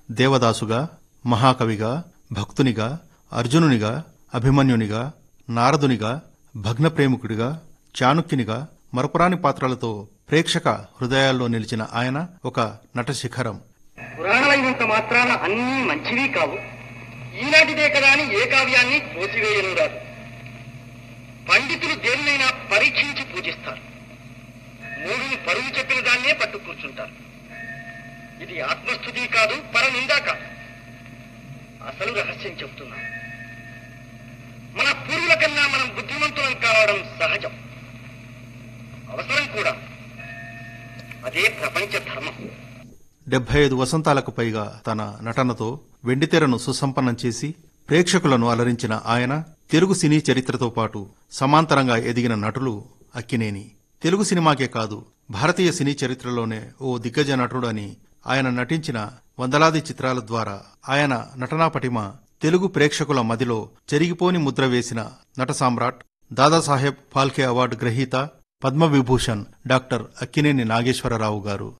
దేవదాసుగా మహాకవిగా భక్తునిగా అర్జునునిగా అభిమన్యునిగా నారదునిగా భగ్న ప్రేమికుడిగా చాణుక్యునిగా మరపురాని పాత్రలతో ప్రేక్షక హృదయాల్లో నిలిచిన ఆయన ఒక నట శిఖరం పురాణమైనంత మాత్రాన అన్నీ మంచివి కావు ఈనాటిదే కదా అని ఏ కావ్యాన్ని తోసివేయను రాదు పండితులు దేనినైనా పరీక్షించి పూజిస్తారు మూడుని పరువు చెప్పిన దాన్నే పట్టు కూర్చుంటారు ఇది ఆత్మస్థుతి కాదు పరనిందా కాదు అసలు రహస్యం చెప్తున్నాను మన పూర్వుల కన్నా మనం బుద్ధిమంతులం కావడం సహజం అవసరం కూడా అదే ప్రపంచ ధర్మం డెబ్బై ఐదు వసంతాలకు పైగా తన నటనతో వెండితెరను సుసంపన్నం చేసి ప్రేక్షకులను అలరించిన ఆయన తెలుగు సినీ చరిత్రతో పాటు సమాంతరంగా ఎదిగిన నటులు అక్కినేని తెలుగు సినిమాకే కాదు భారతీయ సినీ చరిత్రలోనే ఓ దిగ్గజ నటుడు అని ఆయన నటించిన వందలాది చిత్రాల ద్వారా ఆయన నటనా పటిమ తెలుగు ప్రేక్షకుల మదిలో చెరిగిపోని ముద్ర వేసిన నట సామ్రాట్ దాదాసాహెబ్ ఫాల్కే అవార్డు గ్రహీత పద్మవిభూషణ్ డాక్టర్ అక్కినేని నాగేశ్వరరావు గారు